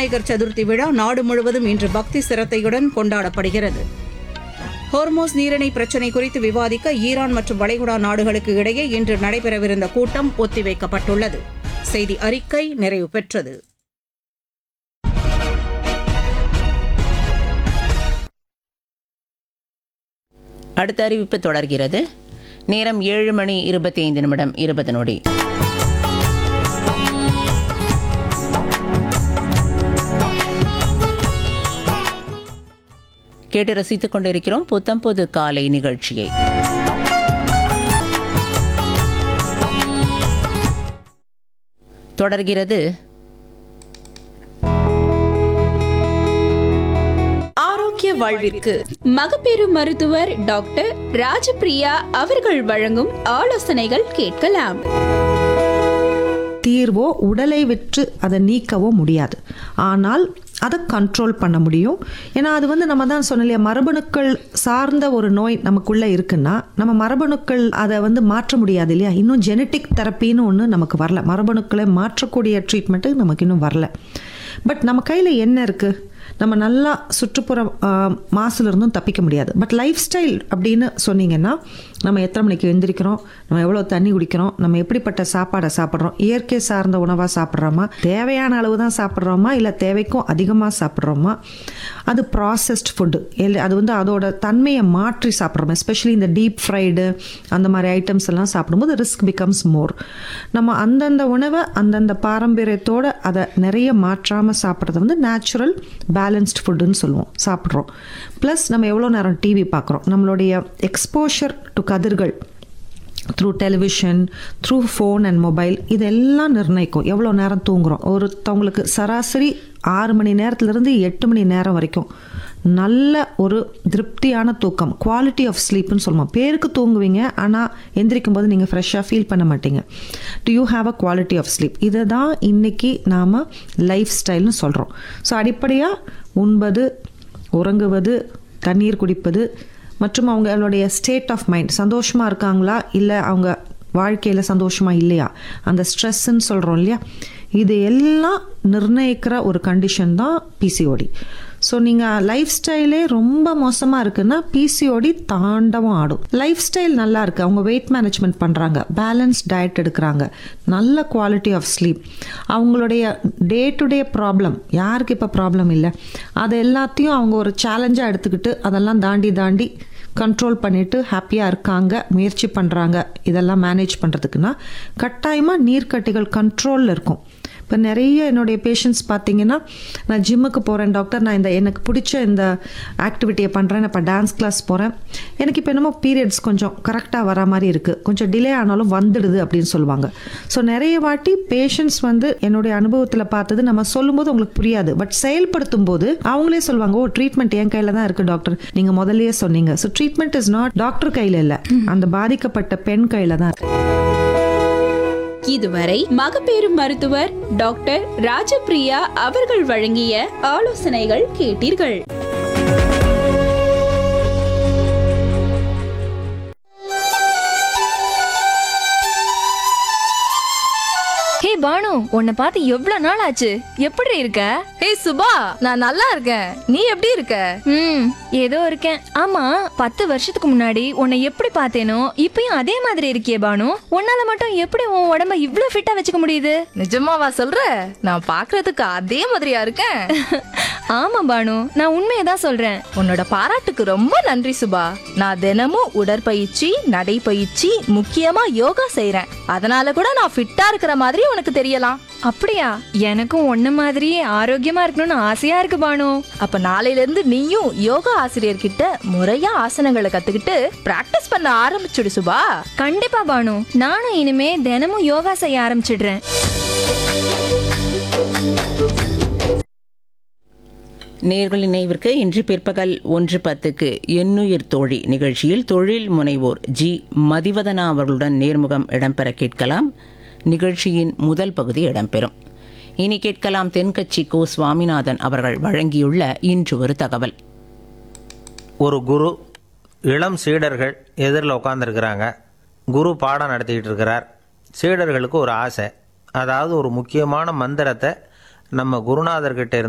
விநாயகர் சதுர்த்தி விழா நாடு முழுவதும் இன்று பக்தி சிரத்தையுடன் கொண்டாடப்படுகிறது ஹோர்மோஸ் நீரிணை பிரச்சினை குறித்து விவாதிக்க ஈரான் மற்றும் வளைகுடா நாடுகளுக்கு இடையே இன்று நடைபெறவிருந்த கூட்டம் ஒத்திவைக்கப்பட்டுள்ளது செய்தி அறிக்கை நிறைவு பெற்றது அடுத்த அறிவிப்பு தொடர்கிறது நேரம் ஏழு மணி இருபத்தி ஐந்து நிமிடம் இருபது நொடி கேட்டு ரசித்துக் கொண்டிருக்கிறோம் புத்தம்புது காலை நிகழ்ச்சியை தொடர்கிறது ஆரோக்கிய வாழ்விற்கு மகப்பேறு மருத்துவர் டாக்டர் ராஜபிரியா அவர்கள் வழங்கும் ஆலோசனைகள் கேட்கலாம் தீர்வோ உடலை விற்று அதை நீக்கவோ முடியாது ஆனால் அதை கண்ட்ரோல் பண்ண முடியும் ஏன்னா அது வந்து நம்ம தான் சொன்ன இல்லையா மரபணுக்கள் சார்ந்த ஒரு நோய் நமக்குள்ளே இருக்குன்னா நம்ம மரபணுக்கள் அதை வந்து மாற்ற முடியாது இல்லையா இன்னும் ஜெனட்டிக் தெரப்பின்னு ஒன்று நமக்கு வரல மரபணுக்களை மாற்றக்கூடிய ட்ரீட்மெண்ட்டு நமக்கு இன்னும் வரல பட் நம்ம கையில் என்ன இருக்குது நம்ம நல்லா சுற்றுப்புற ஆஹ், மாசுல இருந்தும் தப்பிக்க முடியாது பட் லைஃப் ஸ்டைல் அப்படின்னு சொன்னீங்கன்னா நம்ம எத்தனை மணிக்கு எழுந்திரிக்கிறோம் நம்ம எவ்வளோ தண்ணி குடிக்கிறோம் நம்ம எப்படிப்பட்ட சாப்பாடை சாப்பிட்றோம் இயற்கை சார்ந்த உணவாக சாப்பிட்றோமா தேவையான அளவு தான் சாப்பிட்றோமா இல்லை தேவைக்கும் அதிகமாக சாப்பிட்றோமா அது ப்ராசஸ்ட் ஃபுட்டு அது வந்து அதோட தன்மையை மாற்றி சாப்பிட்றோம் எஸ்பெஷலி இந்த டீப் ஃப்ரைடு அந்த மாதிரி ஐட்டம்ஸ் எல்லாம் சாப்பிடும்போது ரிஸ்க் பிகம்ஸ் மோர் நம்ம அந்தந்த உணவை அந்தந்த பாரம்பரியத்தோட அதை நிறைய மாற்றாமல் சாப்பிட்றது வந்து நேச்சுரல் பேலன்ஸ்ட் ஃபுட்டுன்னு சொல்லுவோம் சாப்பிட்றோம் ப்ளஸ் நம்ம எவ்வளோ நேரம் டிவி பார்க்குறோம் நம்மளுடைய எக்ஸ்போஷர் டு கதிர்கள் through television through phone and mobile இதெல்லாம் நிர்ணயிக்கும் எவ்வளோ நேரம் தூங்குறோம் ஒருத்தவங்களுக்கு சராசரி ஆறு மணி நேரத்துலேருந்து எட்டு மணி நேரம் வரைக்கும் நல்ல ஒரு திருப்தியான தூக்கம் குவாலிட்டி ஆஃப் ஸ்லீப்னு சொல்லுவோம் பேருக்கு தூங்குவீங்க ஆனால் எந்திரிக்கும் போது நீங்கள் ஃப்ரெஷ்ஷாக ஃபீல் பண்ண மாட்டீங்க do you have a quality of sleep இதை தான் இன்றைக்கி நாம் லைஃப் ஸ்டைல்னு சொல்கிறோம் ஸோ அடிப்படையாக உண்பது உறங்குவது தண்ணீர் குடிப்பது மற்றும் அவங்களுடைய ஸ்டேட் ஆஃப் மைண்ட் சந்தோஷமாக இருக்காங்களா இல்லை அவங்க வாழ்க்கையில் சந்தோஷமாக இல்லையா அந்த ஸ்ட்ரெஸ்ன்னு சொல்கிறோம் இல்லையா இது எல்லாம் நிர்ணயிக்கிற ஒரு கண்டிஷன் தான் பிசிஓடி ஸோ நீங்கள் லைஃப் ஸ்டைலே ரொம்ப மோசமாக இருக்குன்னா பிசிஓடி தாண்டவும் ஆடும் லைஃப் ஸ்டைல் நல்லா இருக்குது அவங்க வெயிட் மேனேஜ்மெண்ட் பண்ணுறாங்க பேலன்ஸ் டயட் எடுக்கிறாங்க நல்ல குவாலிட்டி ஆஃப் ஸ்லீப் அவங்களுடைய டே டு டே ப்ராப்ளம் யாருக்கு இப்போ ப்ராப்ளம் இல்லை அது எல்லாத்தையும் அவங்க ஒரு சேலஞ்சாக எடுத்துக்கிட்டு அதெல்லாம் தாண்டி தாண்டி கண்ட்ரோல் பண்ணிட்டு ஹாப்பியாக இருக்காங்க முயற்சி பண்ணுறாங்க இதெல்லாம் மேனேஜ் பண்ணுறதுக்குன்னா கட்டாயமாக நீர்க்கட்டிகள் கண்ட்ரோலில் இருக்கும் இப்போ நிறைய என்னுடைய பேஷண்ட்ஸ் பார்த்தீங்கன்னா நான் ஜிம்முக்கு போகிறேன் டாக்டர் நான் இந்த எனக்கு பிடிச்ச இந்த ஆக்டிவிட்டியை பண்ணுறேன் இப்போ டான்ஸ் கிளாஸ் போகிறேன் எனக்கு இப்போ என்னமோ பீரியட்ஸ் கொஞ்சம் கரெக்டாக வர மாதிரி இருக்குது கொஞ்சம் டிலே ஆனாலும் வந்துடுது அப்படின்னு சொல்லுவாங்க ஸோ நிறைய வாட்டி பேஷண்ட்ஸ் வந்து என்னுடைய அனுபவத்தில் பார்த்தது நம்ம சொல்லும்போது உங்களுக்கு புரியாது பட் செயல்படுத்தும் போது அவங்களே சொல்லுவாங்க ஓ ட்ரீட்மெண்ட் என் கையில் தான் இருக்குது டாக்டர் நீங்கள் முதல்லயே சொன்னீங்க so treatment is not doctor கையில் இல்லை அந்த பாதிக்கப்பட்ட பெண் கையில் தான் இருக்கு இதுவரை மகப்பேறு மருத்துவர் டாக்டர் ராஜபிரியா அவர்கள் வழங்கிய ஆலோசனைகள் கேட்டீர்கள் ஹே பானு உன்னை பார்த்து எவ்வளவு நாள் ஆச்சு எப்படி இருக்க ஹே சுபா நான் நல்லா இருக்கேன் நீ எப்படி இருக்க ம் ஏதோ இருக்கேன் ஆமா பத்து வருஷத்துக்கு முன்னாடி உன்னை எப்படி பார்த்தேனோ இப்பயும் அதே மாதிரி இருக்கியே பானு உன்னால மட்டும் எப்படி உன் உடம்ப இவ்ளோ ஃபிட்டா வச்சுக்க முடியுது நிஜமாவா சொல்ற நான் பாக்குறதுக்கு அதே மாதிரியா இருக்கேன் ஆமா பானு நான் உண்மையை தான் சொல்றேன் உன்னோட பாராட்டுக்கு ரொம்ப நன்றி சுபா நான் தினமும் உடற்பயிற்சி நடைப்பயிற்சி முக்கியமா யோகா செய்றேன் அதனால கூட நான் ஃபிட்டா இருக்கிற மாதிரி உனக்கு தெரியலாம் அப்படியா எனக்கும் உன்ன மாதிரியே ஆரோக்கியமா இருக்கணும்னு ஆசையா இருக்கு பானு அப்ப நாளையில இருந்து நீயும் யோகா ஆசிரியர் கிட்ட முறையா ஆசனங்களை கத்துக்கிட்டு பிராக்டிஸ் பண்ண ஆரம்பிச்சுடு சுபா கண்டிப்பா பானு நானும் இனிமே தினமும் யோகா செய்ய ஆரம்பிச்சிடுறேன் நேர்கள் நினைவிற்கு இன்று பிற்பகல் ஒன்று பத்துக்கு எண்ணுயிர் தோழி நிகழ்ச்சியில் தொழில் முனைவோர் ஜி மதிவதனா அவர்களுடன் நேர்முகம் இடம்பெற கேட்கலாம் நிகழ்ச்சியின் முதல் பகுதி இடம்பெறும் இனி கேட்கலாம் தென்கட்சி கோ சுவாமிநாதன் அவர்கள் வழங்கியுள்ள இன்று ஒரு தகவல் ஒரு குரு இளம் சீடர்கள் எதிரில் உட்காந்துருக்கிறாங்க குரு பாடம் நடத்திக்கிட்டு இருக்கிறார் சீடர்களுக்கு ஒரு ஆசை அதாவது ஒரு முக்கியமான மந்திரத்தை நம்ம குருநாதர்கிட்ட இருந்து